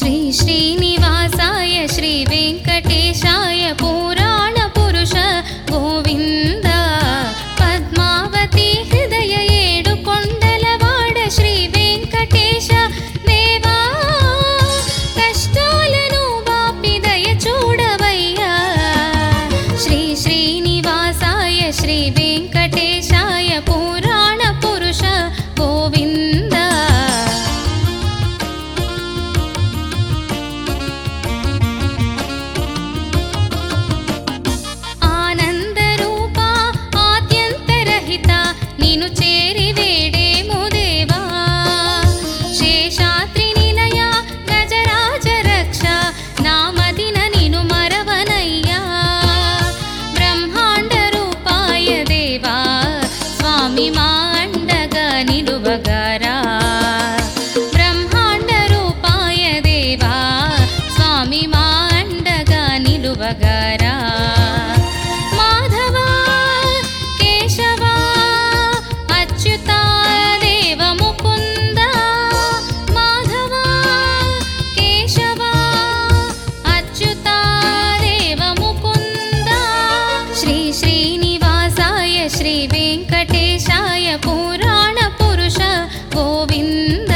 శ్రీ శ్రీనివాసాయ శ్రీ వెంకటేశాయ పురాణ పురుష గోవింద పద్మావతి హృదయ ఏడు కొండలవాడ శ్రీ వెంకటేశ దేవా కష్టాలను వాపి దయ చూడవయ్యా శ్రీ శ్రీనివాసాయ శ్రీ వెంకటేశాయ పురాణ పురుష గోవింద ఆనందరూప ఆద్యంతరహిత నిను చేరి వేడేము దేవా శేషాద్రి నిలయ గజరాజ రక్ష నామదిన నిను మరవనయ్యా బ్రహ్మాండ రూపాయ దేవా స్వామి మా అండగా నిలువగరా బ్రహ్మాండ రూపాయ దేవా స్వామి మా అండగా నిలువగరా మాధవా కేశవా అచ్యుత దేవ ముకుంద మాధవా కేశవా అచ్యుత దేవ ముకుంద శ్రీ శ్రీనివాసాయ శ్రీ వెంకటేశాయ పురాణ పురుష గోవింద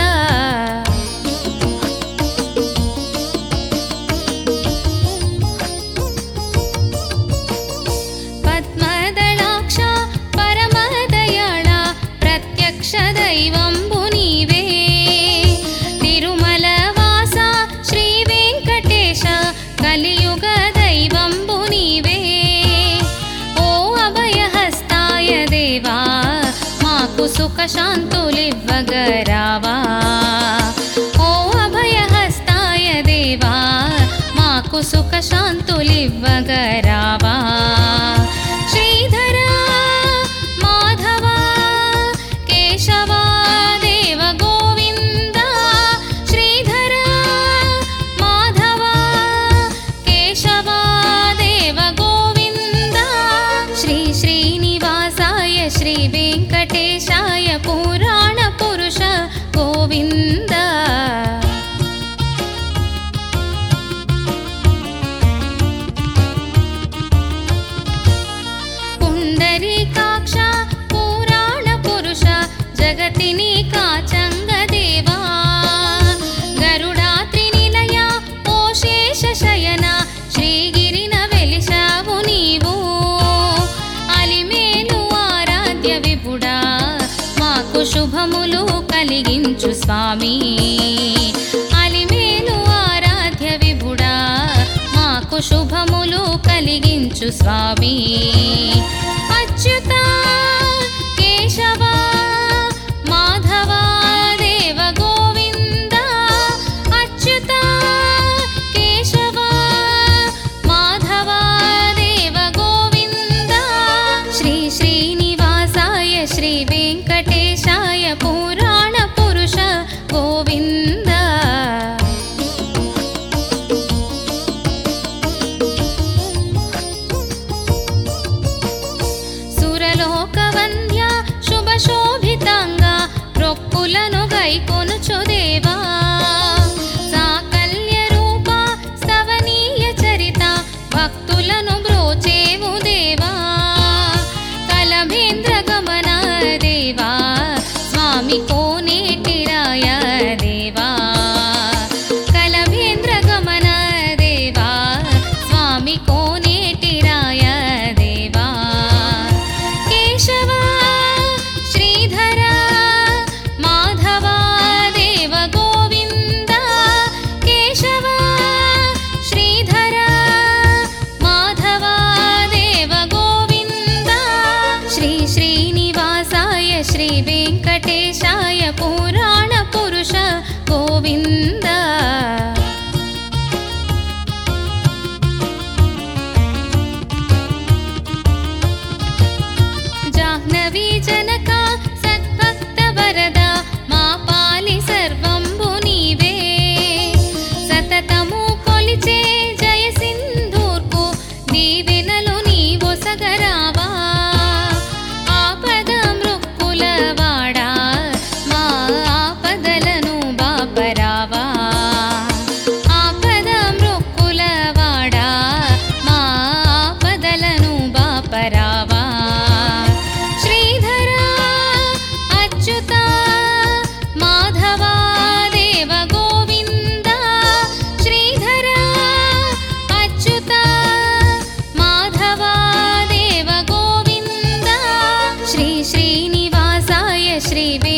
పద్మదళాక్ష పరమదయాళ ప్రత్యక్ష దైవంబు నీవే తిరుమల వాస శ్రీ వెంకటేశ కలియుగ దైవంబు నీవే ఓ అభయహస్తాయ దేవా మాకు సుఖ శాంతులివ్వగరావా ఓ అభయహస్తాయ దేవా మాకు సుఖ శాంతులివ్వగరావా శ్రీధర మాధవ కేశవ దేవ గోవింద శ్రీధర మాధవ కేశవ దేవ గోవింద శ్రీ శ్రీనివాసాయ శ్రీ వెంకటేశాయ పురాణ పురుష గోవింద పుండరీకాక్ష పురాణ పురుష జగతిని కాచంగ దేవా గరుడాత్రి నిలయ ఓ శేష శయన శ్రీగిరిన వెలిశావు నీవు అలిమేలు ఆరాధ్య విపుడా మాకు శుభములు కలిగించు స్వామి అలిమేలు ఆరాధ్య విభుడా మాకు శుభములు కలిగించు స్వామి అచ్యుత కేశవ మాధవ దేవ గోవింద అచ్యుత కేశవ మాధవ దేవ గోవింద శ్రీ శ్రీనివాసాయ శ్రీ వెంకటేశాయ పురాణ పురుష గోవింద సురలోకవంద్య శుభ శోభితాంగ రొప్పులను గైకొనుచు దేవా సాకల్య రూప స్తవనీయ చరిత భక్తులను బ్రోచేవు దేవా కలభేంద్ర గమన దేవా స్వామి కోనేటిరాయ దేవా కలభేంద్ర గమన దేవా స్వామి కోనేటిరాయ దేవా కేశవ శ్రీధర మాధవ దేవ గోవింద కేశవ శ్రీధర మాధవ దేవ గోవింద శ్రీ శ్రీనివాసాయ శ్రీ వెంకటేశాయ పురాణ పురుష గోవింద జాహ్నవీ జనక సద్భక్త వరద మా పాలి సర్వంబు నీవే సతతము కొలిచే జయ సింధూర్కు దీవెనలు నీవొసగరావా ఆపద మృక్కుల వాడా మా ఆపదలను బాపరావా శ్రీ